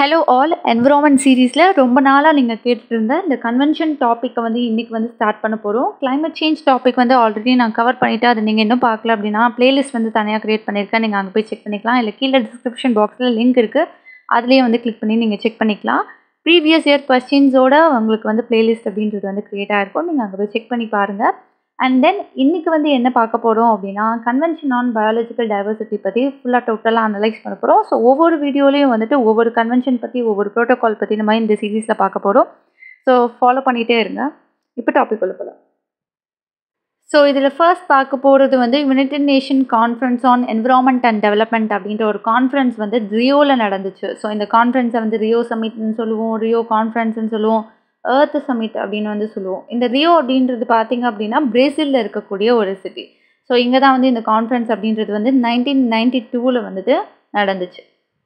hello all environment சீரீஸில் ரொம்ப நாளாக நீங்கள் கேட்டுட்டு இருந்த இந்த கன்வென்ஷன் டாப்பிக்கை வந்து இன்றைக்கி வந்து ஸ்டார்ட் பண்ண போகிறோம் climate சேஞ்ச் டாபிக் வந்து ஆல்ரெடி நான் கவர் பண்ணிவிட்டு அதை நீங்கள் இன்னும் பார்க்கல அப்படின்னா பிளேலிஸ்ட் வந்து தனியாக க்ரியேட் பண்ணியிருக்கேன் நீங்கள் அங்கே போய் செக் பண்ணிக்கலாம் இல்லை கீழே டிஸ்கிரிப்ஷன் பாக்ஸில் லிங்க் இருக்குது அதுலேயே வந்து கிளிக் பண்ணி நீங்கள் செக் பண்ணிக்கலாம் ப்ரீவியஸ் இயர் கொஸ்டின்ஸோட உங்களுக்கு வந்து பிளேலிஸ்ட் அப்படின்றது வந்து க்ரியேட் ஆகிருக்கும் நீங்கள் அங்கே போய் செக் பண்ணி பாருங்கள் அண்ட் தென் இன்றைக்கி வந்து என்ன பார்க்க போகிறோம் அப்படின்னா கன்வென்ஷன் ஆன் பயாலஜிக்கல் டைவர்சிட்டி பற்றி ஃபுல்லாக டோட்டலாக அனலைஸ் பண்ண போகிறோம் ஸோ ஒவ்வொரு வீடியோலையும் வந்துட்டு ஒவ்வொரு கன்வென்ஷன் பற்றி ஒவ்வொரு ப்ரோட்டோகால் பற்றி நம்ம இந்த சீரீஸில் பார்க்க போகிறோம் ஸோ ஃபாலோ பண்ணிகிட்டே இருங்க இப்போ டாபிக் உள்ள போகலாம் ஸோ இதில் ஃபர்ஸ்ட் பார்க்க போகிறது வந்து United Nation conference on environment and development அப்படின்ற ஒரு கான்ஃபரன்ஸ் வந்து ரியோவில் நடந்துச்சு ஸோ இந்த கான்ஃபரன்ஸை வந்து ரியோ சமிட்னு சொல்லுவோம் ரியோ கான்ஃபரன்ஸ்னு சொல்லுவோம் ஏர்த் சமிட் அப்படின்னு வந்து சொல்லுவோம் இந்த ரியோ அப்படின்றது பார்த்தீங்க அப்படின்னா பிரேசிலில் இருக்கக்கூடிய ஒரு சிட்டி ஸோ இங்கே தான் வந்து இந்த கான்ஃபரன்ஸ் அப்படின்றது வந்து நைன்டீன் நைன்டி டூவில் வந்துட்டு நடந்துச்சு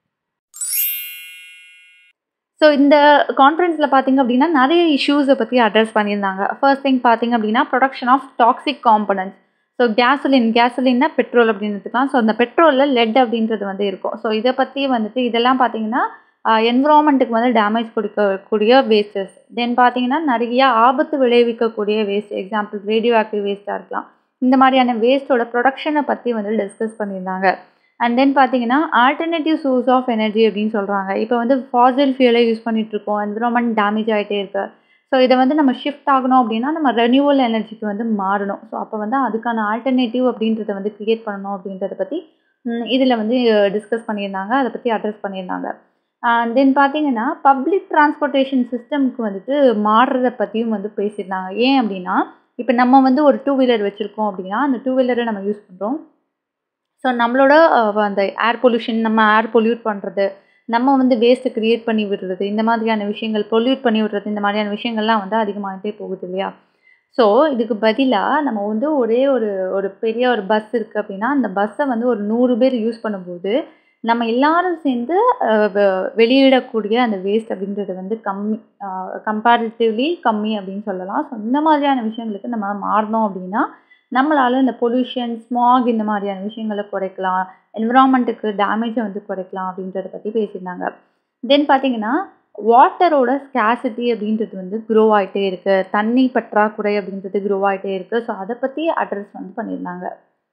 ஸோ இந்த கான்ஃபரன்ஸில் பார்த்தீங்க அப்படின்னா நிறைய இஷ்யூஸை பற்றி அட்ரஸ் பண்ணியிருந்தாங்க ஃபர்ஸ்ட் திங் பார்த்தீங்க அப்படின்னா production of toxic components so gasoline கேசலின்னா பெட்ரோல் அப்படின்னு எடுத்துக்கலாம் ஸோ அந்த பெட்ரோலில் லெட் அப்படின்றது வந்து இருக்கும் ஸோ இதை பற்றி வந்துட்டு இதெல்லாம் பார்த்தீங்கன்னா என்விரான்மெண்ட்டுக்கு வந்து டேமேஜ் கொடுக்கக்கூடிய வேஸ்டஸ் தென் பார்த்தீங்கன்னா நிறைய ஆபத்து விளைவிக்கக்கூடிய வேஸ்ட் எக்ஸாம்பிள் ரேடியோ ஆக்டிவ் வேஸ்ட்டாக இருக்கலாம் இந்த மாதிரியான வேஸ்ட்டோட ப்ரொடக்ஷனை பற்றி வந்து டிஸ்கஸ் பண்ணியிருந்தாங்க அண்ட் தென் பார்த்தீங்கன்னா ஆல்டர்னேட்டிவ் சோர்ஸ் ஆஃப் எனர்ஜி அப்படின்னு சொல்கிறாங்க இப்போ வந்து ஃபாசில் ஃபியூலை யூஸ் பண்ணிகிட்ருக்கோம் என்விரான்மெண்ட் டேமேஜ் ஆகிட்டே இருக்கு ஸோ இதை வந்து நம்ம ஷிஃப்ட் ஆகணும் அப்படின்னா நம்ம ரெனியூவல் எனர்ஜிக்கு வந்து மாறணும் ஸோ அப்போ வந்து அதுக்கான ஆல்டர்னேட்டிவ் அப்படின்றத வந்து க்ரியேட் பண்ணணும் அப்படின்றத பற்றி இதில் வந்து டிஸ்கஸ் பண்ணியிருந்தாங்க அதை பற்றி அட்ரஸ் பண்ணியிருந்தாங்க தென் பார்த்தீங்கன்னா பப்ளிக் டிரான்ஸ்போர்ட்டேஷன் சிஸ்டம்க்கு வந்துட்டு மாறுறதை பற்றியும் வந்து பேசியிருந்தாங்க ஏன் அப்படின்னா இப்போ நம்ம வந்து ஒரு டூ வீலர் வச்சுருக்கோம் அப்படின்னா அந்த டூ வீலரை நம்ம யூஸ் பண்ணுறோம் ஸோ நம்மளோட அந்த ஏர் பொல்யூஷன் நம்ம ஏர் பொல்யூட் பண்ணுறது நம்ம வந்து வேஸ்ட்டை க்ரியேட் பண்ணி விடுறது இந்த மாதிரியான விஷயங்கள் பொல்யூட் பண்ணி விடுறது இந்த மாதிரியான விஷயங்கள்லாம் வந்து அதிகமாகிட்டே போகுது இல்லையா ஸோ இதுக்கு பதிலாக நம்ம வந்து ஒரே ஒரு ஒரு பெரிய ஒரு பஸ் இருக்குது அப்படின்னா அந்த பஸ்ஸை வந்து ஒரு நூறு பேர் யூஸ் பண்ணும்போது நம்ம எல்லாரும் சேர்ந்து வெளியிடக்கூடிய அந்த வேஸ்ட் அப்படின்றது வந்து கம்மி கம்பேரிட்டிவ்லி கம்மி அப்படின்னு சொல்லலாம் ஸோ இந்த மாதிரியான விஷயங்களுக்கு நம்ம மாறினோம் அப்படின்னா நம்மளால் இந்த பொல்யூஷன் ஸ்மாக் இந்த மாதிரியான விஷயங்களை குறைக்கலாம் என்விரான்மெண்ட்டுக்கு டேமேஜை வந்து குறைக்கலாம் அப்படின்றத பற்றி பேசியிருந்தாங்க தென் பார்த்தீங்கன்னா வாட்டரோட ஸ்கேசிட்டி அப்படின்றது வந்து க்ரோ ஆகிட்டே இருக்குது தண்ணி பற்றாக்குறை அப்படின்றது க்ரோ ஆகிட்டே இருக்குது ஸோ அதை பற்றி அட்ரஸ் வந்து பண்ணியிருந்தாங்க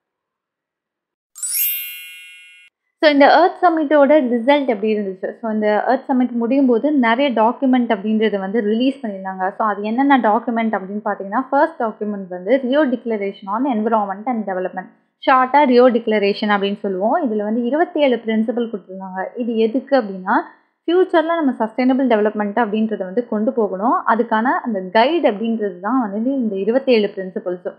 ஸோ இந்த ஏர்த் சமிட்டோட ரிசல்ட் எப்படி இருந்துச்சு ஸோ இந்த ஏர்த் சமிட் முடியும் போது நிறைய டாக்குமெண்ட் அப்படின்றத வந்து ரிலீஸ் பண்ணியிருந்தாங்க ஸோ அது என்னென்ன டாக்குமெண்ட் அப்படின்னு பார்த்தீங்கன்னா ஃபர்ஸ்ட் டாக்குமெண்ட் வந்து Rio declaration on environment and development ஷார்ட்டாக ரியோ டிக்ளரேஷன் அப்படின்னு சொல்லுவோம் இதில் வந்து இருபத்தி ஏழு பிரின்சிபல் கொடுத்துருந்தாங்க இது எதுக்கு அப்படின்னா ஃப்யூச்சரில் நம்ம சஸ்டைனபிள் டெவலப்மெண்ட் அப்படின்றத வந்து கொண்டு போகணும் அதுக்கான அந்த கைடு அப்படின்றது தான் வந்து இந்த இருபத்தேழு பிரின்சிபல்ஸும்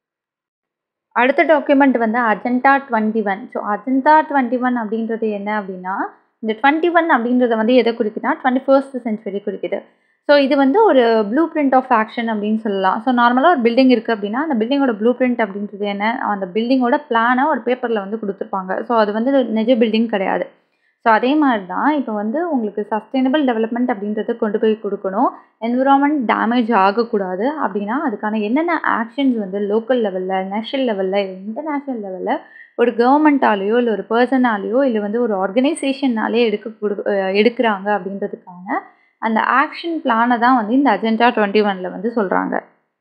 அடுத்த டாக்குமெண்ட் வந்து agenda twenty one so agenda twenty one அப்படின்றது என்ன அப்படின்னா இந்த டுவெண்ட்டி ஒன் அப்படின்றத வந்து எதை குறிக்குதுன்னா டுவெண்ட்டி ஃபர்ஸ்ட் சென்ச்சுரி குறிக்குது ஸோ இது வந்து ஒரு ப்ளூ பிரிண்ட் ஆஃப் ஆக்ஷன் அப்படின்னு சொல்லலாம் ஸோ நார்மலாக ஒரு பில்டிங் இருக்குது அப்படின்னா அந்த பில்டிங்கோட ப்ளூ பிரிண்ட் அப்படின்றது என்ன அந்த பில்டிங்கோட பிளானை ஒரு பேப்பரில் வந்து கொடுத்துருப்பாங்க ஸோ அது வந்து நிஜ பில்டிங் கிடையாது ஸோ அதே மாதிரி தான் இப்போ வந்து உங்களுக்கு சஸ்டைனபிள் டெவலப்மெண்ட் அப்படின்றத கொண்டு போய் கொடுக்கணும் என்விரான்மெண்ட் டேமேஜ் ஆகக்கூடாது அப்படின்னா அதுக்கான என்னென்ன ஆக்ஷன்ஸ் வந்து லோக்கல் லெவலில் நேஷனல் லெவலில் இன்டர்நேஷ்னல் லெவலில் ஒரு கவர்மெண்ட்டாலேயோ இல்லை ஒரு பர்சனாலேயோ இல்லை வந்து ஒரு ஆர்கனைசேஷன்னாலே எடுக்க கொடு எடுக்கிறாங்க அப்படின்றதுக்கான அந்த ஆக்ஷன் பிளானை தான் வந்து இந்த அஜெண்டா டுவெண்ட்டி ஒனில் வந்து சொல்கிறாங்க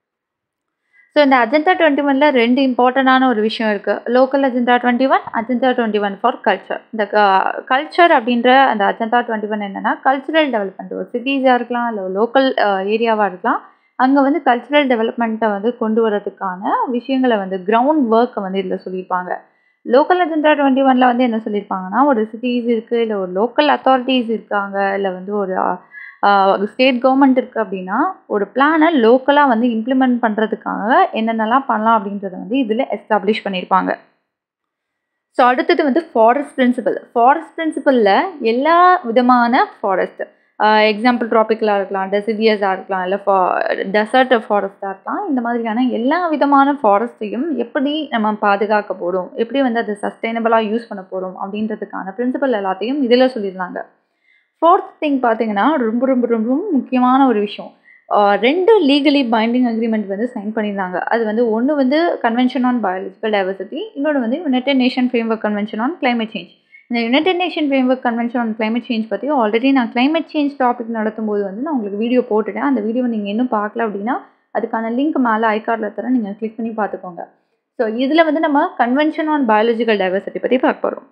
ஸோ இந்த அஜெண்டா டுவெண்ட்டி ஒனில் ரெண்டு இம்பார்ட்டண்டான ஒரு விஷயம் இருக்குது local agenda twenty one agenda twenty one for culture இந்த கல்ச்சர் அப்படின்ற அந்த அஜெண்டா டுவெண்ட்டி ஒன் என்னென்னா கல்ச்சுரல் டெவலப்மெண்ட் ஒரு சிட்டிஸாக இருக்கலாம் இல்லை லோக்கல் ஏரியாவாக இருக்கலாம் அங்கே வந்து கல்ச்சுரல் டெவலப்மெண்ட்டை வந்து கொண்டு வரதுக்கான விஷயங்களை வந்து கிரவுண்ட் ஒர்க்கை வந்து இதில் சொல்லியிருப்பாங்க லோக்கல் அஜெண்டா டுவெண்ட்டி ஒனில் வந்து என்ன சொல்லியிருப்பாங்கன்னா ஒரு சிட்டிஸ் இருக்குது இல்லை ஒரு லோக்கல் அத்தாரிட்டிஸ் இருக்காங்க இல்லை வந்து ஒரு ஸ்டேட் கவர்மெண்ட் இருக்குது அப்படின்னா ஒரு பிளானை லோக்கலாக வந்து இம்ப்ளிமெண்ட் பண்ணுறதுக்காக என்னென்னலாம் பண்ணலாம் அப்படின்றத வந்து இதில் எஸ்டாப்ளிஷ் பண்ணியிருப்பாங்க ஸோ அடுத்தது வந்து ஃபாரஸ்ட் பிரின்சிபல் ஃபாரஸ்ட் பிரின்சிபலில் எல்லா விதமான ஃபாரஸ்ட் எக்ஸாம்பிள் ட்ராபிக்கலாக இருக்கலாம் டெசிடியஸாக இருக்கலாம் இல்லை ஃபா டெசர்ட் ஃபாரஸ்ட்டாக இருக்கலாம் இந்த மாதிரியான எல்லா விதமான ஃபாரஸ்ட்டையும் எப்படி நம்ம பாதுகாக்க போகிறோம் எப்படி வந்து அதை சஸ்டைனபிளாக யூஸ் பண்ண போகிறோம் அப்படின்றதுக்கான பிரின்சிபல் எல்லாத்தையும் இதில் சொல்லியிருந்தாங்க ஃபோர்த் திங் பார்த்தீங்கன்னா ரொம்ப ரொம்ப ரொம்ப முக்கியமான ஒரு விஷயம் ரெண்டு லீகலி பைண்டிங் அக்ரிமெண்ட் வந்து சைன் பண்ணியிருந்தாங்க அது வந்து ஒன்று வந்து கன்வென்ஷன் ஆன் பயாலஜிக்கல் டைவர்சிட்டி இன்னொன்று வந்து United Nation framework convention on climate change இந்த United Nation framework convention on climate change பற்றி ஆல்ரெடி நான் கிளைமேட் சேஞ்ச் டாபிக் நடத்தும்போது வந்து நான் உங்களுக்கு வீடியோ போட்டுட்டேன் அந்த வீடியோ நீங்கள் இன்னும் பார்க்கல அப்படின்னா அதுக்கான லிங்க் மேலே ஐகார்டில் தரேன் நீங்கள் கிளிக் பண்ணி பார்த்துக்கோங்க ஸோ இதில் வந்து நம்ம கன்வென்ஷன் ஆன் பயாலஜிக்கல் டைவர்சிட்டி பற்றி பார்க்க போகிறோம்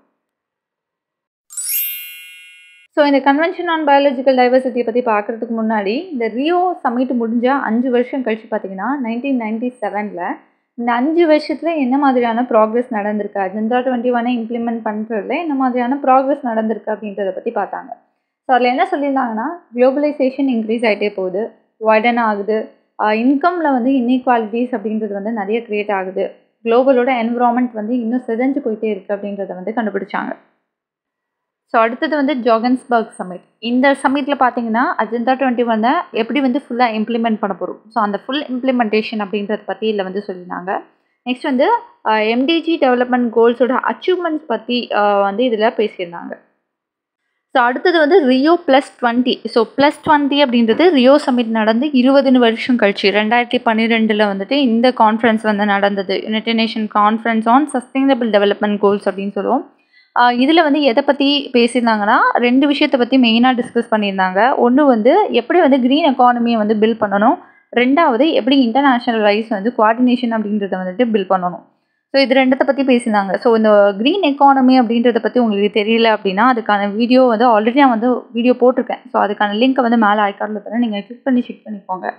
ஸோ இந்த கன்வென்ஷன் ஆன் பயாலஜிக்கல் டைவர்சிட்டியை பற்றி பார்க்குறதுக்கு முன்னாடி இந்த ரியோ சமிட் முடிஞ்ச அஞ்சு வருஷம் கழிச்சு பார்த்தீங்கன்னா நைன்டீன் நைன்டி செவனில் இந்த அஞ்சு வருஷத்தில் என்ன மாதிரியான ப்ராக்ரஸ் நடந்திருக்கு அஜெண்டா டுவெண்ட்டி ஒனை இம்ப்ளிமெண்ட் பண்ணுறதுல என்ன மாதிரியான ப்ராக்ரஸ் நடந்திருக்கு அப்படின்றத பற்றி பார்த்தாங்க ஸோ அதில் என்ன சொல்லியிருந்தாங்கன்னா குளோபலைசேஷன் இன்க்ரீஸ் ஆகிட்டே போகுது வைடன் ஆகுது இன்கமில் வந்து இன்இக்வாலிட்டிஸ் அப்படின்றது வந்து நிறைய க்ரியேட் ஆகுது குளோபலோட என்விரான்மெண்ட் வந்து இன்னும் சிதைஞ்சு போயிட்டே இருக்குது அப்படின்றத வந்து கண்டுபிடிச்சாங்க ஸோ அடுத்தது வந்து ஜோகன்ஸ்பர்க் சமிட் இந்த சமிட்டில் பார்த்தீங்கன்னா அஜெண்டா டுவெண்ட்டி ஒன்னை எப்படி வந்து ஃபுல்லாக இம்ப்ளிமெண்ட் பண்ண போகிறோம் ஸோ அந்த ஃபுல் இம்ப்ளிமெண்டேஷன் அப்படின்றத பற்றி இதில் வந்து சொல்லியிருந்தாங்க நெக்ஸ்ட் வந்து எம்டிஜி டெவலப்மெண்ட் கோல்ஸோட அச்சீவ்மெண்ட்ஸ் பற்றி வந்து இதில் பேசியிருந்தாங்க ஸோ அடுத்தது வந்து Rio plus twenty so plus twenty அப்படின்றது ரியோ சமிட் நடந்து இருபதுன்னு வருஷம் கழிச்சு ரெண்டாயிரத்தி பன்னிரெண்டில் வந்துட்டு இந்த கான்ஃபரன்ஸ் வந்து நடந்தது United Nation conference on sustainable development goals அப்படின்னு சொல்லுவோம் இதில் வந்து எதை பற்றி பேசியிருந்தாங்கன்னா ரெண்டு விஷயத்தை பற்றி மெயினாக டிஸ்கஸ் பண்ணியிருந்தாங்க ஒன்று வந்து எப்படி வந்து க்ரீன் எக்கானமியை வந்து பில் பண்ணணும் ரெண்டாவது எப்படி இன்டர்நேஷ்னல் வைஸ் வந்து குவாடினேஷன் அப்படின்றத வந்துட்டு பில் பண்ணணும் ஸோ இது ரெண்டத்தை பற்றி பேசியிருந்தாங்க ஸோ இந்த க்ரீன் எக்கானமி அப்படின்றத பற்றி உங்களுக்கு தெரியல அப்படின்னா அதுக்கான வீடியோ வந்து ஆல்ரெடி நான் வந்து வீடியோ போட்டிருக்கேன் ஸோ அதுக்கான லிங்க்கை வந்து மேலே ஐக்கார்டில் தரேன் நீங்கள் கிளிக் பண்ணி செக் பண்ணிக்கோங்க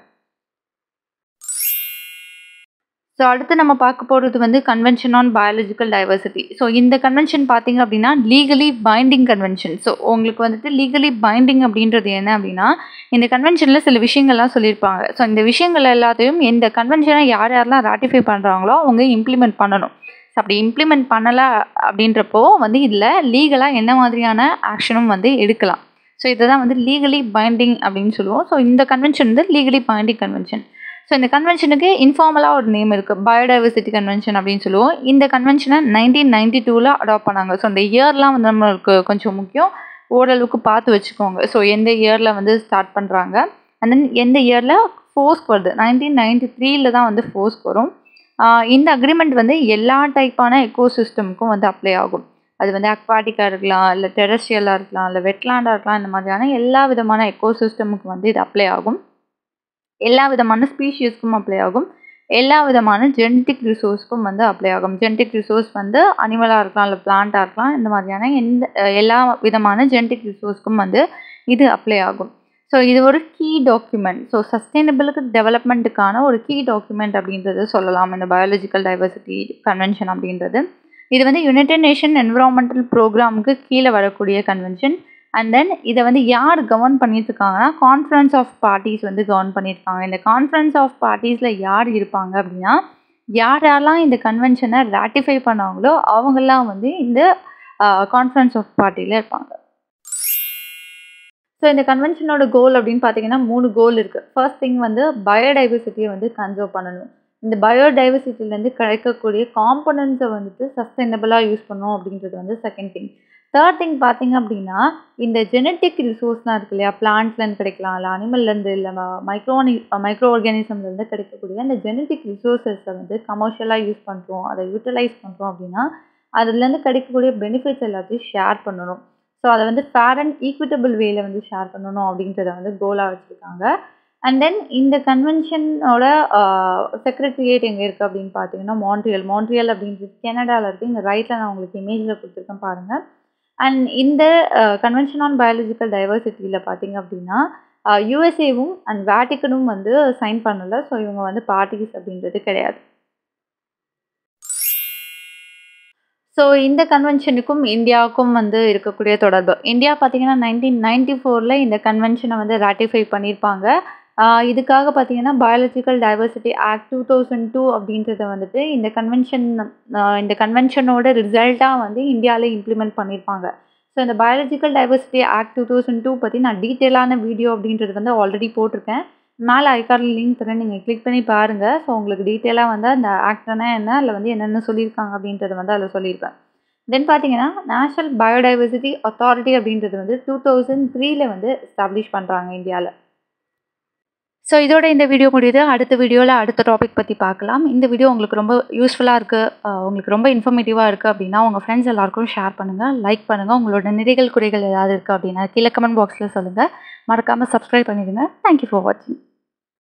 ஸோ அடுத்து நம்ம பார்க்க போகிறது வந்து convention on biological diversity so இந்த கன்வென்ஷன் பார்த்தீங்க அப்படின்னா லீகலி பைண்டிங் கன்வென்ஷன் ஸோ உங்களுக்கு வந்துட்டு லீகலி பைண்டிங் அப்படின்றது என்ன அப்படின்னா இந்த கன்வென்ஷனில் சில விஷயங்கள்லாம் சொல்லியிருப்பாங்க ஸோ இந்த விஷயங்கள் எல்லாத்தையும் இந்த கன்வென்ஷனை யார் யாரெல்லாம் ராட்டிஃபை பண்ணுறாங்களோ அவங்க இம்ப்ளிமெண்ட் பண்ணணும் ஸோ அப்படி இம்ப்ளிமெண்ட் பண்ணலை அப்படின்றப்போ வந்து இதில் லீகலாக என்ன மாதிரியான ஆக்ஷனும் வந்து எடுக்கலாம் ஸோ இதை தான் வந்து லீகலி பைண்டிங் அப்படின்னு சொல்லுவோம் ஸோ இந்த கன்வென்ஷன் வந்து லீகலி பைண்டிங் கன்வென்ஷன் ஸோ இந்த கன்வென்ஷனுக்கு இன்ஃபார்மலாக ஒரு நேம் இருக்குது பயோடைவர்சிட்டி கன்வென்ஷன் அப்படின்னு சொல்லுவோம் இந்த கன்வென்ஷனை நைன்டீன் நைன்டி டூவில் அடாப்ட் பண்ணாங்க ஸோ இந்த இயர்லாம் வந்து நம்மளுக்கு கொஞ்சம் முக்கியம் ஓரளவுக்கு பார்த்து வச்சுக்கோங்க ஸோ எந்த இயரில் வந்து ஸ்டார்ட் பண்ணுறாங்க அண்ட் தென் எந்த இயரில் ஃபோர்ஸ்க்கு வருது நைன்டீன் நைன்டி த்ரீல தான் வந்து ஃபோர்ஸ்க்கு வரும் இந்த அக்ரிமெண்ட் வந்து எல்லா டைப்பான எக்கோ சிஸ்டமுக்கும் வந்து அப்ளை ஆகும் அது வந்து அக்வாட்டிக்காக இருக்கலாம் இல்லை டெரஸ்ட்ரியலாக இருக்கலாம் இல்லை வெட்லாண்டாக இருக்கலாம் இந்த மாதிரியான எல்லா விதமான எக்கோ சிஸ்டமுக்கு வந்து இது அப்ளை ஆகும் எல்லா விதமான ஸ்பீஷியஸ்க்கும் அப்ளை ஆகும் எல்லா விதமான ஜெனட்டிக் ரிசோர்ஸ்க்கும் வந்து அப்ளை ஆகும் ஜெனட்டிக் ரிசோர்ஸ் வந்து அனிமலாக இருக்கலாம் இல்லை பிளான்ட்டாக இருக்கலாம் இந்த மாதிரியான எந்த எல்லா விதமான ஜெனட்டிக் ரிசோர்ஸ்க்கும் வந்து இது அப்ளை ஆகும் ஸோ இது ஒரு கீ டாக்குமெண்ட் ஸோ சஸ்டைனபிளுக்கு டெவலப்மெண்ட்டுக்கான ஒரு கீ டாக்குமெண்ட் அப்படின்றது சொல்லலாம் இந்த பயாலஜிக்கல் டைவர்சிட்டி கன்வென்ஷன் அப்படின்றது இது வந்து யுனைடெட் நேஷன் என்விரான்மெண்டல் ப்ரோக்ராமுக்கு கீழே வரக்கூடிய கன்வென்ஷன் அண்ட் தென் இதை வந்து யார் கவர்ன் பண்ணிட்டுருக்காங்கன்னா கான்ஃபரன்ஸ் ஆஃப் பார்ட்டிஸ் வந்து கவர்ன் பண்ணியிருக்காங்க இந்த கான்ஃபரன்ஸ் ஆஃப் பார்ட்டிஸில் யார் இருப்பாங்க அப்படின்னா யார் யாரெல்லாம் இந்த கன்வென்ஷனை ராட்டிஃபை பண்ணாங்களோ அவங்கெல்லாம் வந்து இந்த கான்ஃபரன்ஸ் ஆஃப் பார்ட்டியில் இருப்பாங்க ஸோ இந்த கன்வென்ஷனோட கோல் அப்படின்னு பார்த்தீங்கன்னா மூணு கோல் இருக்குது ஃபர்ஸ்ட் திங் வந்து பயோடைவர்சிட்டியை வந்து கன்சர்வ் பண்ணணும் இந்த பயோடைவர்சிட்டிலேருந்து கிடைக்கக்கூடிய காம்பனன்ட்ஸை வந்துட்டு சஸ்டைனபிளாக யூஸ் பண்ணணும் அப்படின்றது வந்து செகண்ட் திங் தேர்ட் திங் பார்த்தீங்க அப்படின்னா இந்த ஜெனட்டிக் ரிசோர்ஸ்லாம் இருக்கு இல்லையா பிளான்ட்ஸ்லேருந்து கிடைக்கலாம் இல்லை அனிமல்லேருந்து இல்லை மைக்ரோனி மைக்ரோ ஆர்கானிசம்லேருந்து கிடைக்கக்கூடிய அந்த ஜெனட்டிக் ரிசோர்ஸஸை வந்து கமர்ஷியலாக யூஸ் பண்ணுறோம் அதை யூட்டிலைஸ் பண்ணுறோம் அப்படின்னா அதுலேருந்து கிடைக்கக்கூடிய பெனிஃபிட்ஸ் எல்லாத்தையும் ஷேர் பண்ணணும் ஸோ அதை வந்து ஃபேர் அண்ட் ஈக்விட்டபிள் வேல வந்து ஷேர் பண்ணணும் அப்படின்றத வந்து கோலாக வச்சுருக்காங்க அண்ட் தென் இந்த கன்வென்ஷனோட செக்ரட்டரியேட் எங்கே இருக்குது அப்படின்னு பார்த்தீங்கன்னா மான்ட்ரியல் மான்ட்ரியல் அப்படின்றது கனடாவில் இருக்குது இங்கே ரைட்டில் நான் உங்களுக்கு இமேஜில் கொடுத்துருக்கேன் பாருங்கள் அண்ட் இந்த கன்வென்ஷன் ஆன் பயாலஜிக்கல் டைவர்சிட்டியில் பார்த்தீங்க அப்படின்னா யூஎஸ்ஏவும் அண்ட் வேட்டிக்கனும் வந்து சைன் பண்ணலை ஸோ இவங்க வந்து பார்ட்டிஸ் அப்படின்றது கிடையாது ஸோ இந்த கன்வென்ஷனுக்கும் இந்தியாவுக்கும் வந்து இருக்கக்கூடிய தொடர்பு இந்தியா பார்த்தீங்கன்னா நைன்டீன் நைன்டி ஃபோரில் இந்த கன்வென்ஷனை வந்து ராட்டிஃபை பண்ணியிருப்பாங்க இதுக்காக பார்த்தீங்கன்னா biological diversity act two thousand two அப்படின்றத வந்துட்டு இந்த கன்வென்ஷன் இந்த கன்வென்ஷனோட ரிசல்ட்டாக வந்து இந்தியாவில் இம்ப்ளிமெண்ட் பண்ணியிருப்பாங்க ஸோ இந்த biological diversity act two thousand two பற்றி நான் டீட்டெயிலான வீடியோ அப்படின்றது வந்து ஆல்ரெடி போட்டிருக்கேன் மேலே ஐகார்டில் லிங்க் தரேன் நீங்கள் கிளிக் பண்ணி பாருங்கள் ஸோ உங்களுக்கு டீட்டெயிலாக வந்து அந்த ஆக்ட்னா என்ன அதில் வந்து என்னென்ன சொல்லியிருக்காங்க அப்படின்றத வந்து அதில் சொல்லியிருப்பேன் தென் பார்த்தீங்கன்னா நேஷ்னல் பயோடைவர்சிட்டி அத்தாரிட்டி அப்படின்றது வந்து டூ தௌசண்ட் த்ரீல வந்து எஸ்டாப்ளிஷ் பண்ணுறாங்க இந்தியாவில் ஸோ இதோட இந்த வீடியோ முடியுது அடுத்த வீடியோவில் அடுத்த டாபிக் பற்றி பார்க்கலாம் இந்த வீடியோ உங்களுக்கு ரொம்ப யூஸ்ஃபுல்லாக இருக்குது உங்களுக்கு ரொம்ப இன்ஃபர்மேட்டிவாக இருக்குது அப்படின்னா உங்கள் ஃப்ரெண்ட்ஸ் எல்லாருக்கும் ஷேர் பண்ணுங்கள் லைக் பண்ணுங்கள் உங்களோட நிறைகள் குறைகள் ஏதாவது இருக்குது அப்படின்னா கீழே கமெண்ட் பாக்ஸில் சொல்லுங்கள் மறக்காமல் சப்ஸ்கிரைப் பண்ணிடுங்க தேங்க்யூ ஃபார் வாட்சிங்